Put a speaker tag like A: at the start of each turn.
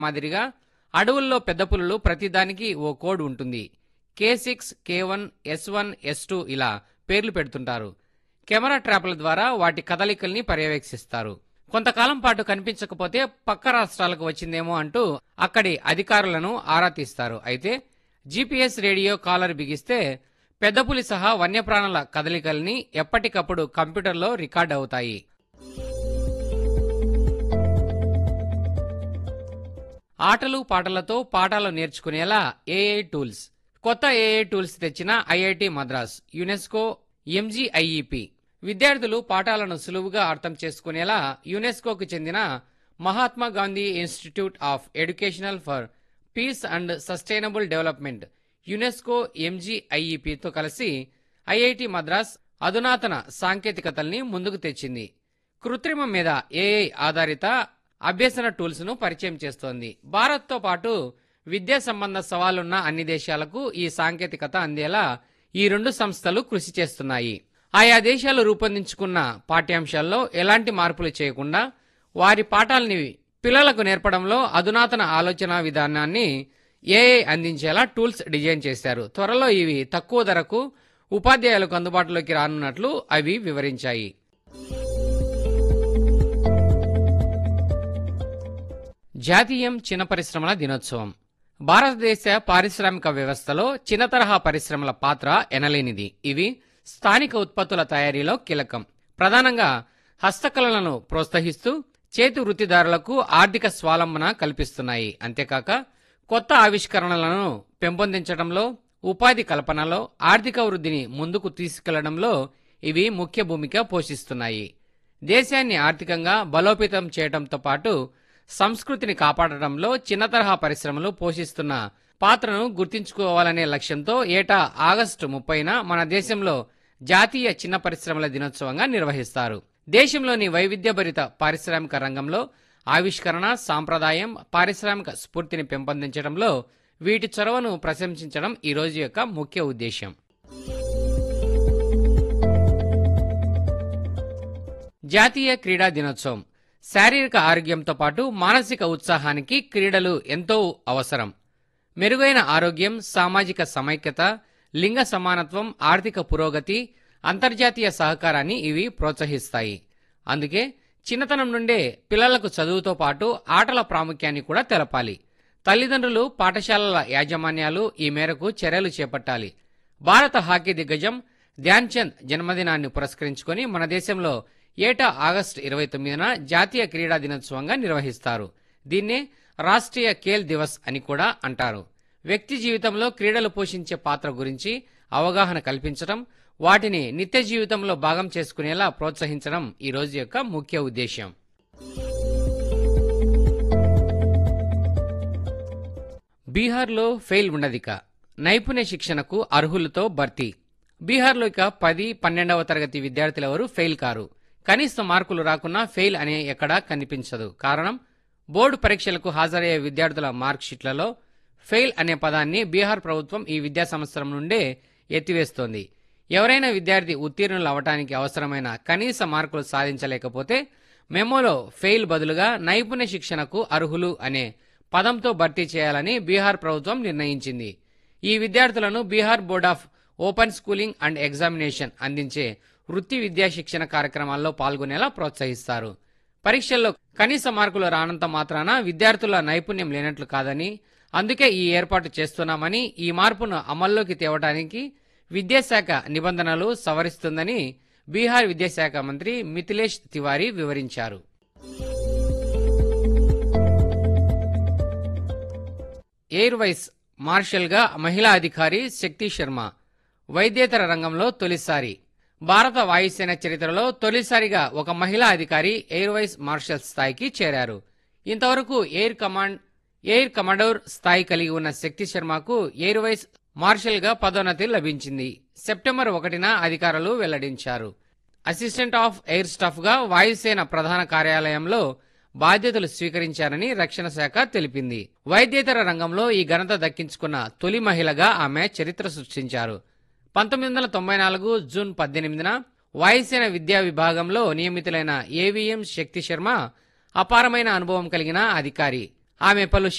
A: మాదిరిగా అడవుల్లో పెద్ద పులులు ప్రతిదానికి ఓ కోడ్ ఉంటుంది K six K one S one S two ఇలా పేర్లు పెడుతుంటారు కెమెరా ట్రాప్ల ద్వారా వాటి కదలికల్ని పర్యవేక్షిస్తారు కొంతకాలం పాటు కనిపించకపోతే పక్క రాష్ట్రాలకు వచ్చిందేమో అంటూ అక్కడి అధికారులను ఆరా తీస్తారు అయితే జీపీఎస్ రేడియో కాలర్ బిగిస్తే పెద్దపులి సహా వన్యప్రాణుల కదలికల్ని ఎప్పటికప్పుడు కంప్యూటర్లో రికార్డ్ అవుతాయి ఆటలు పాటలతో పాఠాలు నేర్చుకునేలా ఏఐ టూల్స్ కొత్త ఏఐ టూల్స్ తెచ్చిన ఐఐటి మద్రాస్ యునెస్కో ఎంజీఐఈపి విద్యార్థులు పాఠాలను సులువుగా అర్థం చేసుకునేలా యునెస్కోకు చెందిన Mahatma Gandhi institute of educational for peace and sustainable development UNESCO ఎంజీఐఈపితో కలిసి ఐఐటి మద్రాస్ అధునాతన సాంకేతికతల్ని ముందుకు తెచ్చింది కృత్రిమం మీద ఏఐ ఆధారిత అభ్యసన టూల్స్ ను పరిచయం చేస్తోంది భారత్తో పాటు విద్యా సంబంధ సవాలున్న అన్ని దేశాలకు ఈ సాంకేతికత అందేలా ఈ రెండు సంస్థలు కృషి చేస్తున్నాయి ఆయా దేశాలు రూపొందించుకున్న పాఠ్యాంశాల్లో ఎలాంటి మార్పులు చేయకుండా వారి పాఠాలని పిల్లలకు నేర్పడంలో అధునాతన ఆలోచన విధానాన్ని ఏఐ అందించేలా టూల్స్ డిజైన్ చేశారు త్వరలో ఇవి తక్కువ ధరకు ఉపాధ్యాయులకు అందుబాటులోకి రానున్నట్లు అవి వివరించాయి జాతీయం చిన్న పరిశ్రమల దినోత్సవం భారతదేశ పారిశ్రామిక వ్యవస్థలో చిన్న తరహా పరిశ్రమల పాత్ర ఎనలేనిది ఇవి స్థానిక ఉత్పత్తుల తయారీలో కీలకం ప్రధానంగా హస్తకళలను ప్రోత్సహిస్తూ చేతి వృత్తిదారులకు ఆర్థిక స్వాలంబన కల్పిస్తున్నాయి అంతేకాక కొత్త ఆవిష్కరణలను పెంపొందించడంలో ఉపాధి కల్పనలో ఆర్థిక వృద్ధిని ముందుకు తీసుకెళ్లడంలో ఇవి ముఖ్య భూమిక పోషిస్తున్నాయి దేశాన్ని ఆర్థికంగా బలోపేతం చేయడంతో పాటు సంస్కృతిని కాపాడడంలో చిన్న తరహా పరిశ్రమలు పోషిస్తున్న పాత్రను గుర్తించుకోవాలనే లక్ష్యంతో ఏటా ఆగస్టు ముప్పైన మన దేశంలో జాతీయ చిన్న పరిశ్రమల దినోత్సవంగా నిర్వహిస్తారు దేశంలోని వైవిధ్యభరిత పారిశ్రామిక రంగంలో ఆవిష్కరణ సాంప్రదాయం పారిశ్రామిక స్ఫూర్తిని పెంపొందించడంలో వీటి చొరవను ప్రశంసించడం ఈ రోజు యొక్క ముఖ్య ఉద్దేశ్యం జాతీయ క్రీడా దినోత్సవం శారీరక ఆరోగ్యంతో పాటు మానసిక ఉత్సాహానికి క్రీడలు ఎంతో అవసరం మెరుగైన ఆరోగ్యం సామాజిక సమైక్యత లింగ సమానత్వం ఆర్థిక పురోగతి అంతర్జాతీయ సహకారాన్ని ఇవి ప్రోత్సహిస్తాయి అందుకే చిన్నతనం నుండే పిల్లలకు చదువుతో పాటు ఆటల ప్రాముఖ్యాన్ని కూడా తెలపాలి తల్లిదండ్రులు పాఠశాలల యాజమాన్యాలు ఈ మేరకు చర్యలు చేపట్టాలి భారత హాకీ దిగ్గజం ధ్యాన్ చంద్ జన్మదినాన్ని పురస్కరించుకొని మన దేశంలో ఏటా ఆగస్టు ఇరవై తొమ్మిదిన జాతీయ క్రీడా దినోత్సవంగా నిర్వహిస్తారు దీన్నే రాష్ట్రీయ ఖేల్ దివస్ అని కూడా అంటారు వ్యక్తి జీవితంలో క్రీడలు పోషించే పాత్ర గురించి అవగాహన కల్పించడం వాటిని నిత్య జీవితంలో భాగం చేసుకునేలా ప్రోత్సహించడం ఈ రోజు యొక్క ముఖ్య ఉద్దేశ్యం బీహార్లో ఫెయిల్ ఉండదిక నైపుణ్య శిక్షణకు అర్హులతో భర్తీ బీహార్లో ఇక పది పన్నెండవ తరగతి విద్యార్థులెవరూ ఫెయిల్ కారు కనీస మార్కులు రాకున్నా ఫెయిల్ అనే ఎక్కడా కనిపించదు కారణం బోర్డు పరీక్షలకు హాజరయ్యే విద్యార్థుల మార్క్ షీట్లలో ఫెయిల్ అనే పదాన్ని బీహార్ ప్రభుత్వం ఈ విద్యా సంవత్సరం నుండే ఎత్తివేస్తోంది ఎవరైనా విద్యార్థి ఉత్తీర్ణులు అవటానికి అవసరమైన కనీస మార్కులు సాధించలేకపోతే మెమోలో ఫెయిల్ బదులుగా నైపుణ్య శిక్షణకు అర్హులు అనే పదంతో భర్తీ చేయాలని బీహార్ ప్రభుత్వం నిర్ణయించింది ఈ విద్యార్థులను Bihar board of open schooling and examination అందించే వృత్తి విద్యా శిక్షణ కార్యక్రమాల్లో పాల్గొనేలా ప్రోత్సహిస్తారు పరీక్షల్లో కనీస మార్కులు రానంత మాత్రాన విద్యార్థుల నైపుణ్యం లేనట్లు కాదని అందుకే ఈ ఏర్పాటు చేస్తున్నామని ఈ మార్పును అమల్లోకి తేవడానికి విద్యాశాఖ నిబంధనలు సవరిస్తుందని బీహార్ విద్యాశాఖ మంత్రి మిథిలేష్ తివారీ వివరించారు ఎయిర్ వైస్ మార్షల్గా మహిళా అధికారి శక్తి శర్మ వైద్యేతర రంగంలో తొలిసారి భారత వాయుసేన చరిత్రలో తొలిసారిగా ఒక మహిళా అధికారి ఎయిర్ వైస్ మార్షల్ స్థాయికి చేరారు ఇంతవరకు ఎయిర్ కమాండ్ ఎయిర్ కమాండోర్ స్థాయి కలిగి ఉన్న శక్తి శర్మకు ఎయిర్ వైస్ మార్షల్గా పదోన్నతి లభించింది సెప్టెంబర్ ఒకటిన అధికారులు వెల్లడించారు అసిస్టెంట్ ఆఫ్ ఎయిర్ స్టాఫ్గా వాయుసేన ప్రధాన కార్యాలయంలో బాధ్యతలు స్వీకరించారని రక్షణ శాఖ తెలిపింది వైద్యేతర రంగంలో ఈ ఘనత దక్కించుకున్న తొలి మహిళగా ఆమె చరిత్ర సృష్టించారు పంతొమ్మిది వందల తొంభై నాలుగు జూన్ పద్దెనిమిదిన వాయుసేన విద్యా విభాగంలో నియమితులైన ఏవిఎం శక్తి శర్మ అపారమైన అనుభవం కలిగిన అధికారి ఆమె పలు